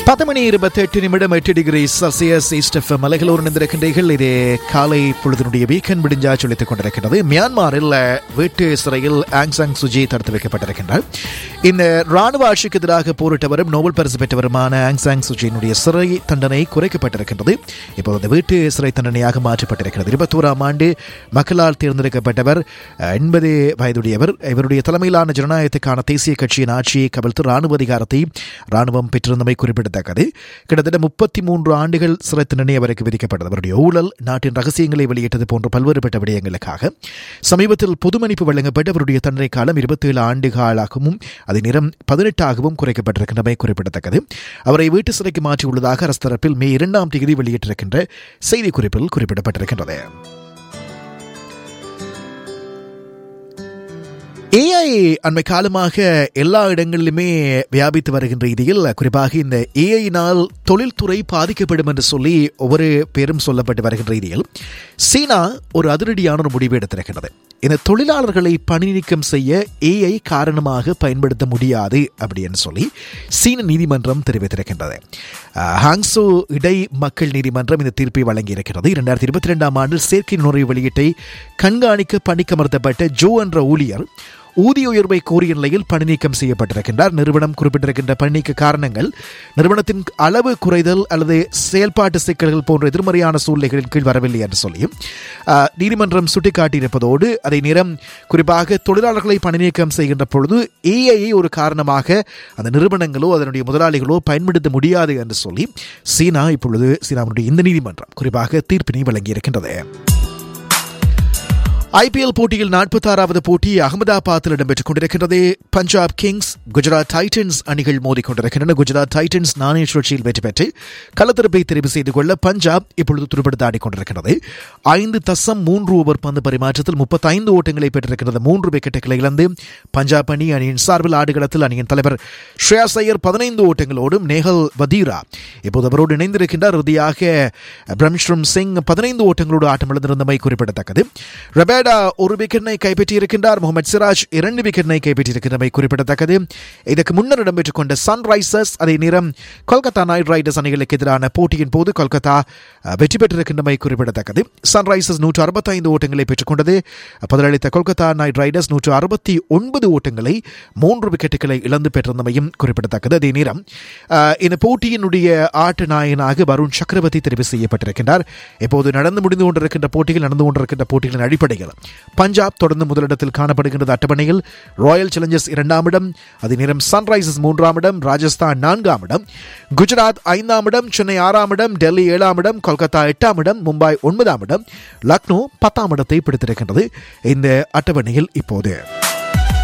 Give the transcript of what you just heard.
பத்து மணி இருபத்தி எட்டு நிமிடம் எட்டு டிகிரி செல்சியஸ் ஈஸ்ட் எஃப் மலைகளோர் இணைந்திருக்கின்றீர்கள் இது காலை பொழுதினுடைய வீக்கெண்ட் முடிஞ்சா சொல்லித்துக் கொண்டிருக்கிறது மியான்மரில் வீட்டு சிறையில் ஆங்சாங் சுஜி தடுத்து வைக்கப்பட்டிருக்கின்றார் இந்த ராணுவ ஆட்சிக்கு எதிராக போரிட்டவரும் நோபல் பரிசு பெற்றவருமான ஆங்சாங் சுஜியினுடைய சிறை தண்டனை குறைக்கப்பட்டிருக்கின்றது இப்போது அந்த வீட்டு சிறை தண்டனையாக மாற்றப்பட்டிருக்கிறது இருபத்தோராம் ஆண்டு மக்களால் தேர்ந்தெடுக்கப்பட்டவர் எண்பது வயதுடையவர் இவருடைய தலைமையிலான ஜனநாயகத்துக்கான தேசிய கட்சியின் ஆட்சியை கவிழ்த்து ராணுவ அதிகாரத்தை ராணுவம் பெற்றிருந்தமை குறிப்பிடத்தக்கது கிட்டத்தட்ட முப்பத்தி மூன்று ஆண்டுகள் சிறை தண்டனை அவருக்கு விதிக்கப்பட்டது அவருடைய ஊழல் நாட்டின் ரகசியங்களை வெளியிட்டது போன்ற பல்வேறுபட்ட விடயங்களுக்காக சமீபத்தில் பொது மன்னிப்பு வழங்கப்பட்டு அவருடைய தண்டனை காலம் இருபத்தேழு ஆண்டு காலாகவும் அது நிறம் பதினெட்டாகவும் குறைக்கப்பட்டிருக்கின்றமை குறிப்பிடத்தக்கது அவரை வீட்டு சிறைக்கு மாற்றியுள்ளதாக அரசு தரப்பில் மே இரண்டாம் தேதி வெளியிட்டிருக்கின்ற செய்திக்குறிப்பில் குறிப்பிடப்பட்டிருக்கின்றது ஏஐ அண்மை காலமாக எல்லா இடங்களிலுமே வியாபித்து வருகின்ற ரீதியில் குறிப்பாக இந்த ஏஐயினால் தொழில்துறை பாதிக்கப்படும் என்று சொல்லி ஒவ்வொரு பேரும் சொல்லப்பட்டு வருகின்ற ரீதியில் சீனா ஒரு அதிரடியான ஒரு முடிவு எடுத்திருக்கிறது இந்த தொழிலாளர்களை பணி நீக்கம் செய்ய ஏஐ காரணமாக பயன்படுத்த முடியாது அப்படின்னு சொல்லி சீன நீதிமன்றம் தெரிவித்திருக்கின்றது ஹாங்ஸோ இடை மக்கள் நீதிமன்றம் இந்த தீர்ப்பை வழங்கியிருக்கிறது இரண்டாயிரத்தி இருபத்தி ரெண்டாம் ஆண்டில் செயற்கை நுழைவு வெளியீட்டை கண்காணிக்க பணிக்கமர்த்தப்பட்ட ஜோ என்ற ஊழியர் ஊதிய உயர்வை கோரிய நிலையில் பணி நீக்கம் செய்யப்பட்டிருக்கின்றார் நிறுவனம் குறிப்பிட்டிருக்கின்ற பணி நீக்க காரணங்கள் நிறுவனத்தின் அளவு குறைதல் அல்லது செயல்பாட்டு சிக்கல்கள் போன்ற எதிர்மறையான சூழ்நிலைகளின் கீழ் வரவில்லை என்று சொல்லியும் நீதிமன்றம் சுட்டிக்காட்டியிருப்பதோடு அதே நேரம் குறிப்பாக தொழிலாளர்களை பணி நீக்கம் செய்கின்ற பொழுது ஏஐயை ஒரு காரணமாக அந்த நிறுவனங்களோ அதனுடைய முதலாளிகளோ பயன்படுத்த முடியாது என்று சொல்லி சீனா இப்பொழுது சீனாவுடைய இந்த நீதிமன்றம் குறிப்பாக தீர்ப்பினை வழங்கியிருக்கின்றது ஐபிஎல் போட்டியில் நாற்பத்தாறாவது போட்டி அகமதாபாத்தில் இடம்பெற்றுக் கொண்டிருக்கின்றது பஞ்சாப் கிங்ஸ் குஜராத் டைட்டன்ஸ் அணிகள் மோதிக்கொண்டிருக்கின்றன குஜராத் டைட்டன்ஸ் நாணய சுழற்சியில் வெற்றி பெற்று களத்திருப்பை தெரிவு செய்து கொள்ள பஞ்சாப் இப்பொழுது துருப்படுத்த ஆடிக்கொண்டிருக்கிறது ஐந்து தசம் மூன்று ஓவர் பந்து பரிமாற்றத்தில் முப்பத்தைந்து ஓட்டங்களை பெற்றிருக்கிறது மூன்று விக்கெட்டுகளை இழந்து பஞ்சாப் அணி அணியின் சார்பில் ஆடுகளத்தில் அணியின் தலைவர் ஸ்ரேயாஸ் ஐயர் பதினைந்து ஓட்டங்களோடும் நேஹல் வதீரா இப்போது அவரோடு இணைந்திருக்கின்றார் இறுதியாக பிரம்ஸ்ரம் சிங் பதினைந்து ஓட்டங்களோடு ஆட்டமிழந்திருந்தமை குறிப்பிடத்தக்கது ரெபேட் கனடா ஒரு விக்கெட்டை கைப்பற்றியிருக்கின்றார் முகமது சிராஜ் இரண்டு விக்கெட்டை கைப்பற்றியிருக்கின்றமை குறிப்பிடத்தக்கது இதற்கு முன்னர் இடம்பெற்றுக் கொண்ட சன்ரைசர்ஸ் அதே நேரம் கொல்கத்தா நைட் ரைடர்ஸ் அணிகளுக்கு எதிரான போட்டியின் போது கொல்கத்தா வெற்றி பெற்றிருக்கின்றமை குறிப்பிடத்தக்கது சன்ரைசர்ஸ் நூற்று அறுபத்தைந்து ஓட்டங்களை பெற்றுக்கொண்டது பதிலளித்த கொல்கத்தா நைட் ரைடர்ஸ் நூற்று அறுபத்தி ஒன்பது ஓட்டங்களை மூன்று விக்கெட்டுகளை இழந்து பெற்றிருந்தமையும் குறிப்பிடத்தக்கது அதே நேரம் இந்த போட்டியினுடைய ஆட்ட நாயகனாக வருண் சக்கரவர்த்தி தெரிவு செய்யப்பட்டிருக்கின்றார் இப்போது நடந்து முடிந்து கொண்டிருக்கின்ற போட்டிகள் நடந்து கொண்டிருக்கின்ற போட்டிகளின் அடிப்படையில் பஞ்சாப் தொடர்ந்து முதலிடத்தில் காணப்படுகின்றது அட்டவணையில் ராயல் சேலஞ்சர்ஸ் இரண்டாம் இடம் அதே நேரம் சன்ரைசர்ஸ் மூன்றாம் இடம் ராஜஸ்தான் நான்காம் இடம் குஜராத் ஐந்தாம் இடம் சென்னை ஆறாம் இடம் டெல்லி ஏழாம் இடம் கொல்கத்தா எட்டாம் இடம் மும்பை ஒன்பதாம் இடம் லக்னோ பத்தாம் இடத்தை பிடித்திருக்கின்றது இந்த அட்டவணையில் இப்போது